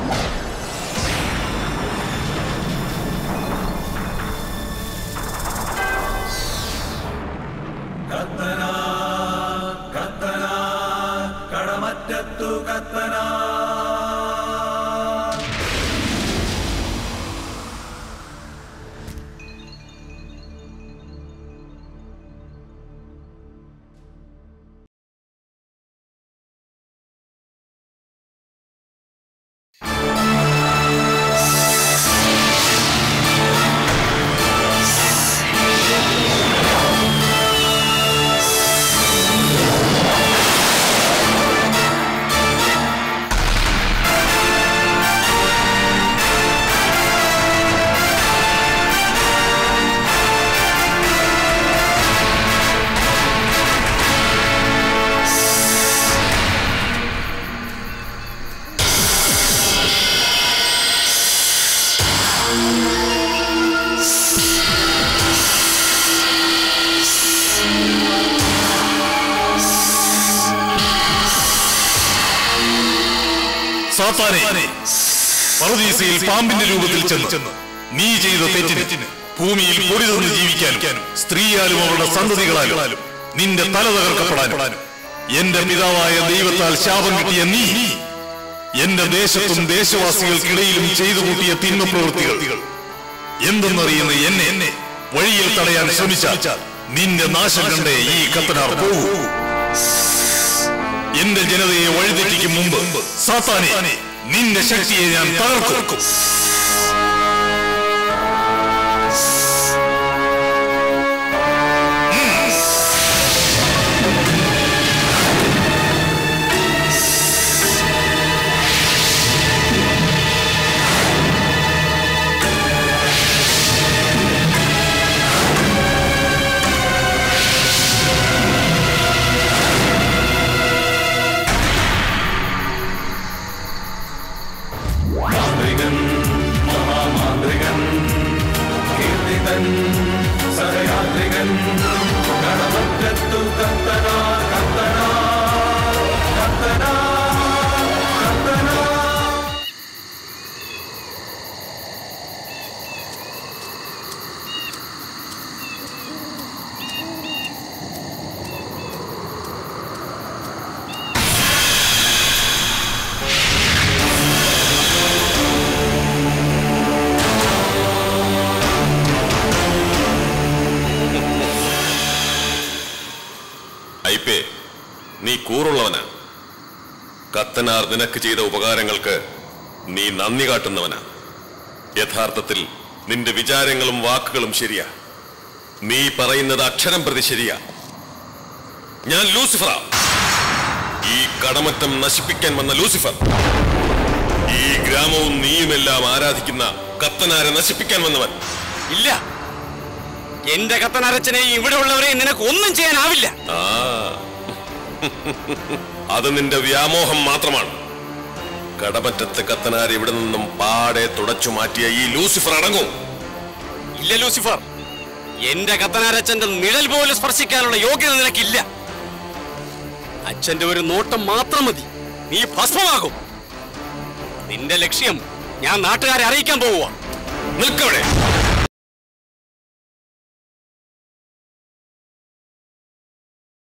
കത്തന കത്തന കടമറ്റത്തു കത്തന സാത്താനെ പറുദീസയിൽ പാമ്പിന്റെ രൂപത്തിൽ ചെന്ന് നീ ചെയ്ത തെറ്റിന് ഭൂമിയിൽ പൊടി തന്ന് ജീവിക്കാനും സ്ത്രീയാലും അവളുടെ സന്തതികളാലും നിന്റെ തല തകർക്കപ്പെടാനും എന്റെ പിതാവായ ദൈവത്താൽ ശാപം കിട്ടിയ നീ എന്റെ ദേശത്തും ദേശവാസികൾക്കിടയിലും ചെയ്തു കൂട്ടിയ തിന്മ പ്രവൃത്തികൾ എന്തെന്നറിയുന്ന എന്നെ എന്നെ വഴിയിൽ തടയാൻ ശ്രമിച്ചാൽ നിന്റെ നാശം കണ്ടേ ഈ കത്തനാർ പോകൂ എന്റെ ജനതയെ വഴിതെറ്റിക്കും മുമ്പ് സാത്താനെ നിന്റെ ശക്തിയെ ഞാൻ തകർക്കും മാന്ത്രികൻ മഹാമാന്ത്രികൻ കീർത്തിതൻ സഹയാത്രികൻ കടമറ്റത്തു കത്തന കത്തന കത്തന കത്തന ഐപ്പേ നീ കൂറുള്ളവനാ കത്തനാർ നിനക്ക് ചെയ്ത ഉപകാരങ്ങൾക്ക് നീ നന്ദി കാട്ടുന്നവനാ യഥാർത്ഥത്തിൽ നിന്റെ വിചാരങ്ങളും വാക്കുകളും ശരിയാ നീ പറയുന്നത് അക്ഷരം പ്രതി ശരിയാ ഞാൻ ലൂസിഫറാ ഈ കടമറ്റം നശിപ്പിക്കാൻ വന്ന ലൂസിഫർ ഈ ഗ്രാമവും നീയുമെല്ലാം ആരാധിക്കുന്ന കത്തനാരെ നശിപ്പിക്കാൻ വന്നവൻ ഇല്ല എന്റെ കത്തനരച്ചനെയും ഇവിടെ ഉള്ളവരെയും നിനക്ക് ഒന്നും ചെയ്യാനാവില്ല ആ അത് നിന്റെ വ്യാമോഹം മാത്രമാണ് കടമറ്റത്ത് കത്തനാർ ഇവിടെ നിന്നും പാടെ തുടച്ചു മാറ്റിയ ഈ ലൂസിഫർ അടങ്ങും ഇല്ല ലൂസിഫർ എന്റെ കത്തനാരച്ചന്റെ നിഴൽ പോലും സ്പർശിക്കാനുള്ള യോഗ്യത നിനക്കില്ല അച്ഛന്റെ ഒരു നോട്ടം മാത്രം മതി നീ ഭസ്മമാകും നിന്റെ ലക്ഷ്യം ഞാൻ നാട്ടുകാരെ അറിയിക്കാൻ പോവുക നിൽക്കവിടെ